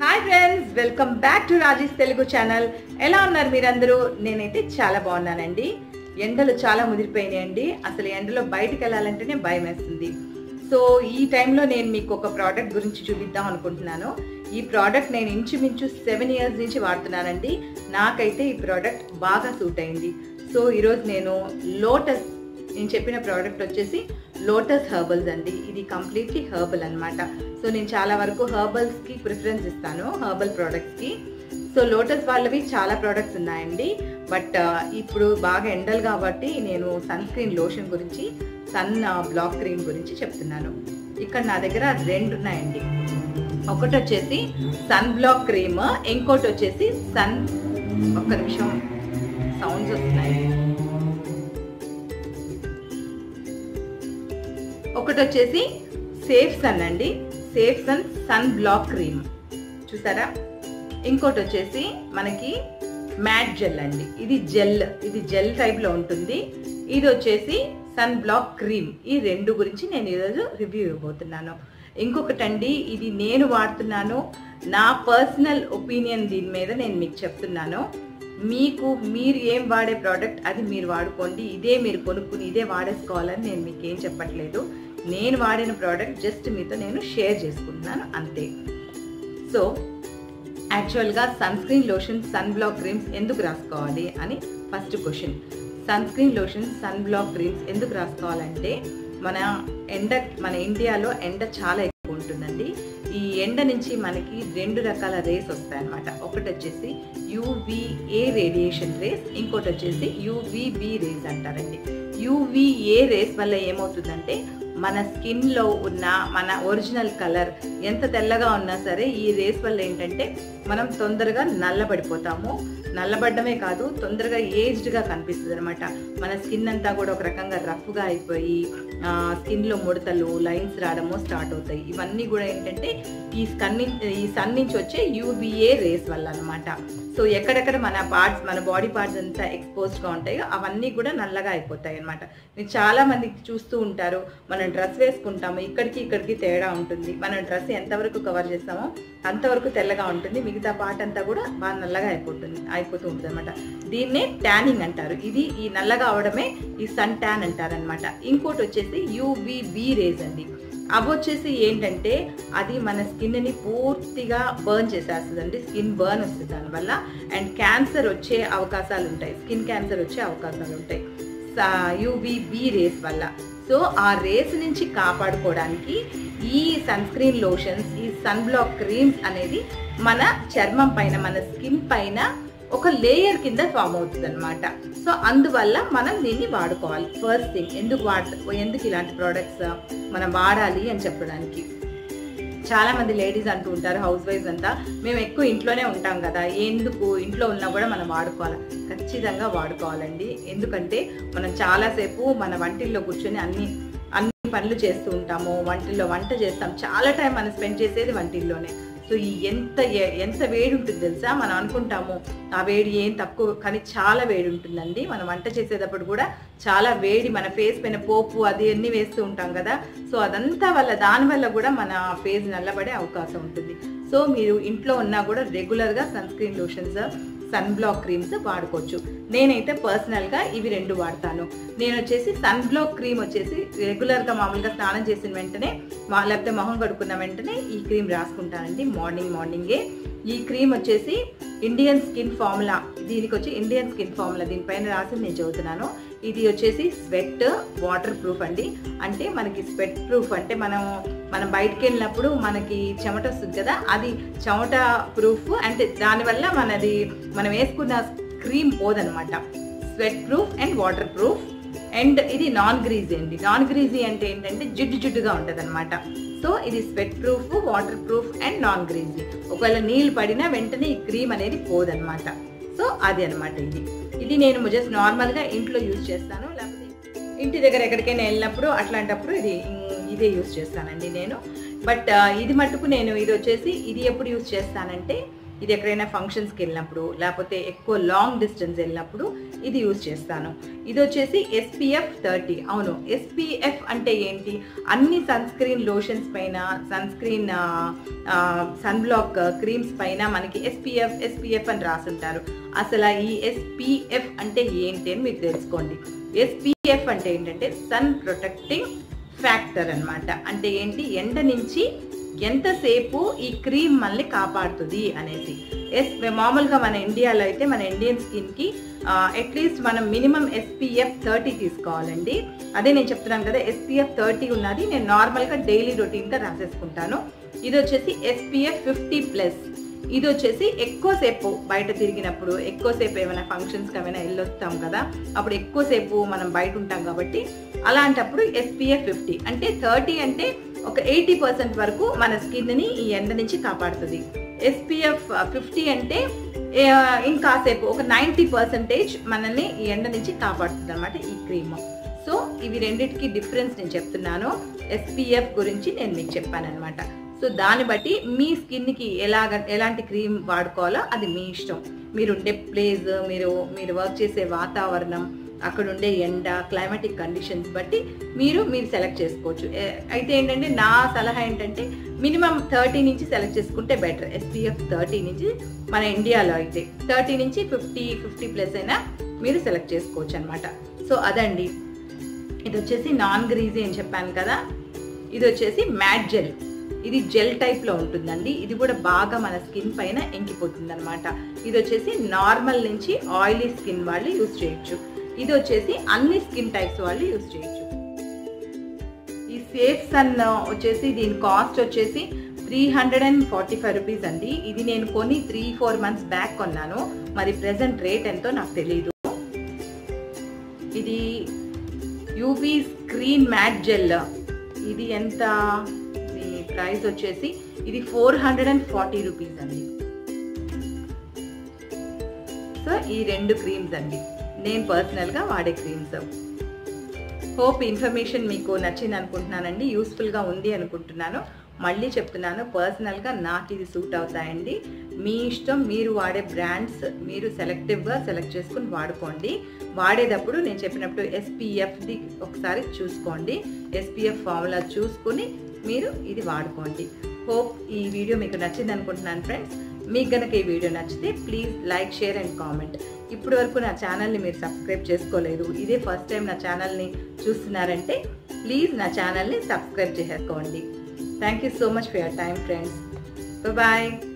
hi friends welcome back to Rajesh Telugu channel ఎలా ఉన్నారు మీరందరూ నేనైతే చాలా బాగున్నానండి ఎండలు చాలా ముదిరిపోయినాయండి అసలు ఎండలో బయటికి వెళ్ళాలంటేనే భయం వేస్తుంది సో ఈ టైంలో నేను మీకు ఒక ప్రోడక్ట్ గురించి చూపిద్దాం అనుకుంటున్నాను ఈ ప్రోడక్ట్ నేను ఇంచుమించు సెవెన్ ఇయర్స్ నుంచి వాడుతున్నానండి నాకైతే ఈ ప్రోడక్ట్ బాగా సూట్ అయింది సో ఈరోజు నేను లోటస్ నేను చెప్పిన ప్రోడక్ట్ వచ్చేసి లోటస్ హర్బల్స్ అండి ఇది కంప్లీట్లీ హర్బల్ అన్నమాట సో నేను చాలా వరకు హర్బల్స్కి ప్రిఫరెన్స్ ఇస్తాను హర్బల్ ప్రోడక్ట్స్కి సో లోటస్ వాళ్ళవి చాలా ప్రోడక్ట్స్ ఉన్నాయండి బట్ ఇప్పుడు బాగా ఎండలు కాబట్టి నేను సన్ స్క్రీన్ లోషన్ గురించి సన్ బ్లాక్ క్రీమ్ గురించి చెప్తున్నాను ఇక్కడ నా దగ్గర రెండు ఉన్నాయండి ఒకటి వచ్చేసి సన్ బ్లాక్ క్రీమ్ ఇంకోటి వచ్చేసి సన్ ఒక్క నిమిషం సౌండ్స్ వస్తున్నాయి ఒకటి వచ్చేసి సేఫ్ సన్ అండి safe sun sunblock cream చూసారా ఇంకోటి వచ్చేసి మనకి మ్యాట్ జెల్ అండి ఇది జెల్ ఇది జెల్ టైప్లో ఉంటుంది ఇది వచ్చేసి సన్ బ్లాక్ క్రీమ్ ఈ రెండు గురించి నేను ఈరోజు రివ్యూ ఇవ్వబోతున్నాను ఇంకొకటి అండి ఇది నేను వాడుతున్నాను నా పర్సనల్ ఒపీనియన్ దీని మీద నేను మీకు చెప్తున్నాను మీకు మీరు ఏం వాడే ప్రోడక్ట్ అది మీరు వాడుకోండి ఇదే మీరు కొనుక్కుని ఇదే వాడేసుకోవాలని నేను మీకు ఏం చెప్పట్లేదు నేను వాడిన ప్రోడక్ట్ జస్ట్ మీతో నేను షేర్ చేసుకుంటున్నాను అంతే సో యాక్చువల్గా sun screen lotion sun block creams ఎందుకు రాసుకోవాలి అని first question sun screen lotion sun block creams ఎందుకు రాసుకోవాలంటే మన ఎండ మన ఇండియాలో ఎండ చాలా ఎక్కువ ఉంటుందండి ఈ ఎండ నుంచి మనకి రెండు రకాల రేస్ వస్తాయన్నమాట ఒకటి వచ్చేసి యూవిఏ రేడియేషన్ రేస్ ఇంకోటి వచ్చేసి యూవిబి రేస్ అంటారండి యూవిఏ రేస్ వల్ల ఏమవుతుందంటే మన స్కిన్లో ఉన్న మన ఒరిజినల్ కలర్ ఎంత తెల్లగా ఉన్నా సరే ఈ రేస్ వల్ల ఏంటంటే మనం తొందరగా నల్లబడిపోతాము నల్లబడ్డమే కాదు తొందరగా ఏజ్డ్గా కనిపిస్తుంది అనమాట మన స్కిన్ అంతా కూడా ఒక రకంగా రఫ్గా అయిపోయి స్కిన్లో ముడతలు లైన్స్ రావడము స్టార్ట్ అవుతాయి ఇవన్నీ కూడా ఏంటంటే ఈ స్కన్ ఈ సన్ నుంచి వచ్చే యూబిఏ రేస్ వల్ల అనమాట సో ఎక్కడెక్కడ మన పార్ట్స్ మన బాడీ పార్ట్స్ అంతా ఎక్స్పోజ్డ్గా ఉంటాయో అవన్నీ కూడా నల్లగా అయిపోతాయి అనమాట మీరు చాలా మంది చూస్తూ ఉంటారు మనం డ్రెస్ వేసుకుంటాము ఇక్కడికి ఇక్కడికి తేడా ఉంటుంది మనం డ్రెస్ ఎంతవరకు కవర్ చేస్తామో అంతవరకు తెల్లగా ఉంటుంది మిగతా పార్ట్ అంతా కూడా బాగా నల్లగా అయిపోతుంది అయిపోతూ ఉంటుంది అనమాట దీన్నే ట్యానింగ్ అంటారు ఇది ఈ నల్లగా అవడమే ఈ సన్ ట్యాన్ అంటారనమాట ఇంకోటి వచ్చేసి యూవిబి రేజ్ అండి అవి వచ్చేసి ఏంటంటే అది మన స్కిన్ని పూర్తిగా బర్న్ చేసేస్తుందండి స్కిన్ బర్న్ వస్తుంది దానివల్ల అండ్ క్యాన్సర్ వచ్చే అవకాశాలు ఉంటాయి స్కిన్ క్యాన్సర్ వచ్చే అవకాశాలు ఉంటాయి యూవిబి రేస్ వల్ల సో ఆ రేస్ నుంచి కాపాడుకోవడానికి ఈ సన్ స్క్రీన్ లోషన్స్ ఈ సన్ బ్లాక్ క్రీమ్స్ అనేది మన చర్మం పైన మన స్కిన్ పైన ఒక లేయర్ కింద ఫామ్ అవుతుంది అనమాట సో అందువల్ల మనం దీన్ని వాడుకోవాలి ఫస్ట్ థింగ్ ఎందుకు వాడ ఎందుకు ఇలాంటి ప్రోడక్ట్స్ మనం వాడాలి అని చెప్పడానికి చాలా మంది లేడీస్ అంటూ ఉంటారు హౌస్ వైఫ్ అంతా మేము ఎక్కువ ఇంట్లోనే ఉంటాం కదా ఎందుకు ఇంట్లో ఉన్నా కూడా మనం వాడుకోవాలి ఖచ్చితంగా వాడుకోవాలండి ఎందుకంటే మనం చాలాసేపు మన వంటిల్లో కూర్చొని అన్ని అన్ని పనులు చేస్తూ ఉంటాము వంటిల్లో వంట చేస్తాం చాలా టైం మనం స్పెండ్ చేసేది వంటిల్లోనే సో ఈ ఎంత ఎంత వేడి ఉంటుంది తెలుసా మనం అనుకుంటాము ఆ వేడి ఏం తక్కువ కానీ చాలా వేడి ఉంటుందండి మనం వంట చేసేటప్పుడు కూడా చాలా వేడి మన ఫేస్ పైన పోపు అది అన్ని వేస్తూ ఉంటాం కదా సో అదంతా వల్ల దానివల్ల కూడా మన ఫేస్ నల్లబడే అవకాశం ఉంటుంది సో మీరు ఇంట్లో ఉన్నా కూడా రెగ్యులర్గా sun screen lotions sun block creams వాడుకోవచ్చు నేనైతే పర్సనల్గా ఇవి రెండు వాడతాను నేను వచ్చేసి సన్ బ్లాక్ క్రీమ్ వచ్చేసి రెగ్యులర్గా మామూలుగా స్నానం చేసిన వెంటనే లేకపోతే మొహం కడుక్కున్న వెంటనే ఈ క్రీమ్ రాసుకుంటానండి మార్నింగ్ మార్నింగే ఈ క్రీమ్ వచ్చేసి ఇండియన్ స్కిన్ ఫార్ములా దీనికి వచ్చి ఇండియన్ స్కిన్ ఫార్ములా దీనిపైన రాసి నేను చదువుతున్నాను ఇది వచ్చేసి స్వెట్ వాటర్ ప్రూఫ్ అండి అంటే మనకి స్వెట్ ప్రూఫ్ అంటే మనం మనం బయటకు వెళ్ళినప్పుడు మనకి చెమట వస్తుంది కదా అది చెమట ప్రూఫ్ అంటే దానివల్ల మనది మనం వేసుకున్న క్రీమ్ పోదనమాట sweat proof and water proof and ఇది నాన్ గ్రీజీ అండి నాన్ గ్రీజీ అంటే ఏంటంటే జిడ్డు జిడ్డుగా ఉంటుంది అనమాట సో ఇది sweat proof water proof and non greasy ఒకవేళ నీళ్ళు పడినా వెంటనే ఈ క్రీమ్ అనేది పోదనమాట సో అది అనమాట ఇది ఇది నేను జస్ట్ నార్మల్గా ఇంట్లో యూజ్ చేస్తాను లేకపోతే ఇంటి దగ్గర ఎక్కడికైనా వెళ్ళినప్పుడు అట్లాంటప్పుడు ఇది ఇదే యూజ్ చేస్తానండి నేను బట్ ఇది మట్టుకు నేను ఇది వచ్చేసి ఇది ఎప్పుడు యూజ్ చేస్తానంటే ఇది ఎక్కడైనా ఫంక్షన్స్కి వెళ్ళినప్పుడు లేకపోతే ఎక్కువ లాంగ్ డిస్టెన్స్ వెళ్ళినప్పుడు ఇది యూజ్ చేస్తాను ఇది వచ్చేసి ఎస్పీఎఫ్ థర్టీ అవును ఎస్పీఎఫ్ అంటే ఏంటి అన్ని సన్ స్క్రీన్ లోషన్స్ పైన sun screen sun block creams పైన మనకి ఎస్పీఎఫ్ ఎస్పీఎఫ్ అని రాసుంటారు అసలు ఈ ఎస్పీఎఫ్ అంటే ఏంటి అని మీకు తెలుసుకోండి ఎస్పీఎఫ్ అంటే ఏంటంటే సన్ ప్రొటెక్టింగ్ ఫ్యాక్టర్ అన్నమాట అంటే ఏంటి ఎండ నుంచి ఎంతసేపు ఈ క్రీమ్ మనల్ని కాపాడుతుంది అనేసి ఎస్ మామూలుగా మన ఇండియాలో అయితే మన ఇండియన్ స్కిన్కి అట్లీస్ట్ మనం మినిమం ఎస్పీఎఫ్ థర్టీ తీసుకోవాలండి అదే నేను చెప్తున్నాను కదా ఎస్పీఎఫ్ థర్టీ ఉన్నది నేను నార్మల్గా డైలీ రొటీన్గా రాసేసుకుంటాను ఇది వచ్చేసి ఎస్పీఎఫ్ ఫిఫ్టీ ప్లస్ ఇది వచ్చేసి ఎక్కువసేపు బయట తిరిగినప్పుడు ఎక్కువసేపు ఏమైనా ఫంక్షన్స్కి ఏమైనా వెళ్ళొస్తాం కదా అప్పుడు ఎక్కువసేపు మనం బయట ఉంటాం కాబట్టి అలాంటప్పుడు ఎస్పీఎఫ్ ఫిఫ్టీ అంటే థర్టీ అంటే ఒక ఎయిటీ పర్సెంట్ వరకు మన స్కిన్ని ఈ ఎండ నుంచి కాపాడుతుంది ఎస్పీఎఫ్ ఫిఫ్టీ అంటే ఏ, ఇంకాసేపు ఒక నైంటీ పర్సెంటేజ్ మనల్ని ఈ ఎండ నుంచి కాపాడుతుంది అనమాట ఈ క్రీమ్ సో ఇవి రెండింటికి డిఫరెన్స్ నేను చెప్తున్నాను ఎస్పీఎఫ్ గురించి నేను మీకు చెప్పాను అనమాట సో దాన్ని బట్టి మీ స్కిన్కి ఎలాగ ఎలాంటి క్రీమ్ వాడుకోవాలో అది మీ ఇష్టం మీరు ఉండే ప్లేస్ మీరు మీరు వర్క్ చేసే వాతావరణం అక్కడ ఉండే ఎండ క్లైమాటిక్ కండిషన్స్ బట్టి మీరు మీరు సెలెక్ట్ చేసుకోవచ్చు ఏ- అయితే ఏంటంటే నా సలహా ఏంటంటే మినిమం థర్టీ నుంచి సెలెక్ట్ చేసుకుంటే బెటర్ ఎస్పీఎఫ్ థర్టీ నుంచి మన ఇండియాలో అయితే థర్టీ నుంచి ఫిఫ్టీ ఫిఫ్టీ ప్లస్ అయినా మీరు సెలెక్ట్ చేసుకోవచ్చు అనమాట సో అదండి ఇది వచ్చేసి నాన్ గ్రీజీ అని చెప్పాను కదా ఇది వచ్చేసి మ్యాట్ జెల్ ఇది జెల్ టైప్లో ఉంటుందండి ఇది కూడా బాగా మన స్కిన్ పైన ఎంకిపోతుంది అనమాట ఇది వచ్చేసి నార్మల్ నుంచి ఆయిలీ స్కిన్ వాళ్ళు యూస్ చేయొచ్చు ఇది వచ్చేసి అన్ని స్కిన్ టైప్స్ వాళ్ళు యూస్ చేయొచ్చు ఈ సేఫ్ సన్ వచ్చేసి దీని కాస్ట్ వచ్చేసి three hundred and forty five rupees అండి ఇది నేను కొని త్రీ ఫోర్ మంత్స్ బ్యాక్ కొన్నాను మరి ప్రెసెంట్ రేట్ ఎంతో నాకు తెలియదు ఇది యూవీ స్క్రీన్ మ్యాట్ జెల్ ఇది ఎంత దీని ప్రైస్ వచ్చేసి ఇది four hundred and forty rupees అండి సో ఈ రెండు క్రీమ్స్ అండి నేను పర్సనల్గా వాడే క్రీమ్స్ హోప్ ఇన్ఫర్మేషన్ మీకు నచ్చింది అనుకుంటున్నానండి యూస్ఫుల్గా ఉంది అనుకుంటున్నాను మళ్ళీ చెప్తున్నాను పర్సనల్గా నాకు ఇది సూట్ అవుతాయండి మీ ఇష్టం మీరు వాడే బ్రాండ్స్ మీరు సెలెక్టివ్గా సెలెక్ట్ చేసుకుని వాడుకోండి వాడేటప్పుడు నేను చెప్పినప్పుడు ఎస్పీఎఫ్ది ఒకసారి చూసుకోండి ఎస్పీఎఫ్ ఫార్ములా చూసుకుని మీరు ఇది వాడుకోండి హోప్ ఈ వీడియో మీకు నచ్చింది అనుకుంటున్నాను ఫ్రెండ్స్ మీకు కనుక ఈ వీడియో నచ్చితే please like share and comment ఇప్పటి వరకు నా ఛానల్ని మీరు సబ్స్క్రైబ్ చేసుకోలేదు ఇదే ఫస్ట్ టైం నా ఛానల్ని చూస్తున్నారంటే ప్లీజ్ నా ఛానల్ని సబ్స్క్రైబ్ చేసుకోండి thank you so much for your time friends bye